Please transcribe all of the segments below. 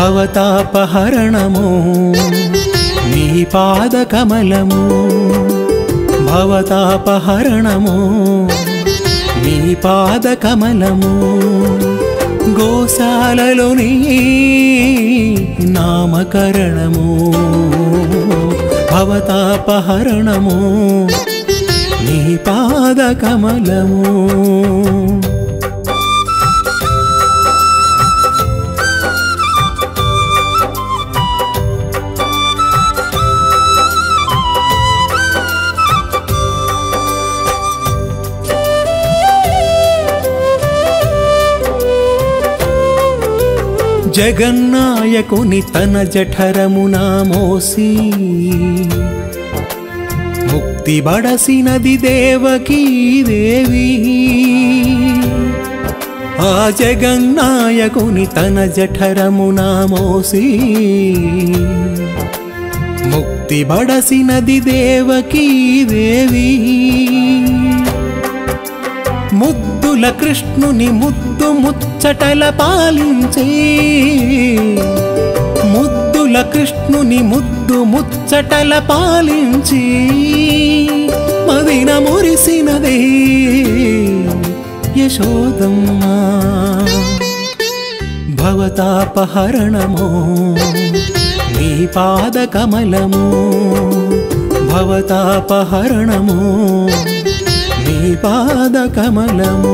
భవతాపహరణము నీ పాద కమలము భవతాపహరణము నీ పాద కమలము గోశాలలోని నామకరణము భవతాపహరణము నీ పాద కమలము జగన్నాయకుని తన జఠరమున మోసి ముక్తి బడసినది దేవకీ దేవి ఆ జగన్నాయకుని తన జఠరమున మోసి ముక్తి బడసినది దేవకీ దేవి ముద్దుల కృష్ణుని ముద్దు ముచ్చటల పాలించే ముద్దుల కృష్ణుని ముద్దు ముచ్చటల పాలించి మదిన మురిసినదే యశోదమ్మా భవతాపహరణము నీ పాద కమలము భవతాపహరణము నీ పాద కమలము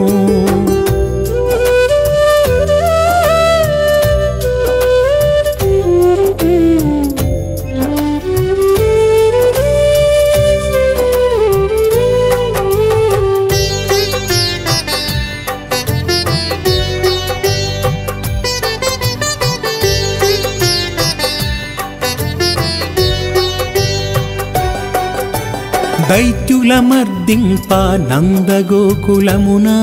దైత్యుల మర్దింప నందగోకులమునా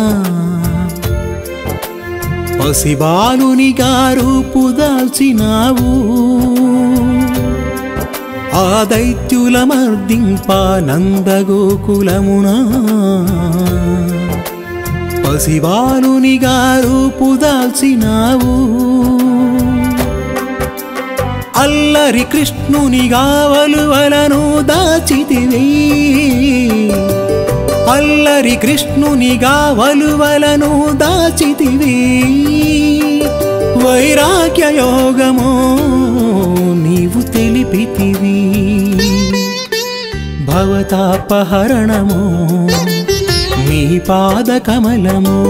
పసిబాలుని గారు పుదాల్చినావు ఆ దైత్యుల మర్దింప నందగోకులమునా పసిబాలుని గారు పుదాల్చినావు అల్లరి కృష్ణుని గావలువలను దాచితివి అల్లరి కృష్ణుని గావలువలను దాచితివి వైరాగ్య యోగము నీవు తెలిపితివి భవతాపహరణము నీ పాద కమలము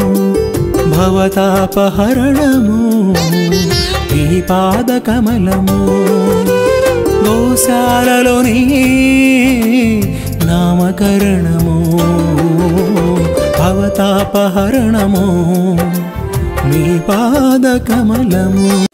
భవతాపహరణము నీ పాద కమలము గోశాలలోని నామకరణము భవతాపహరణము నీ పాద కమలము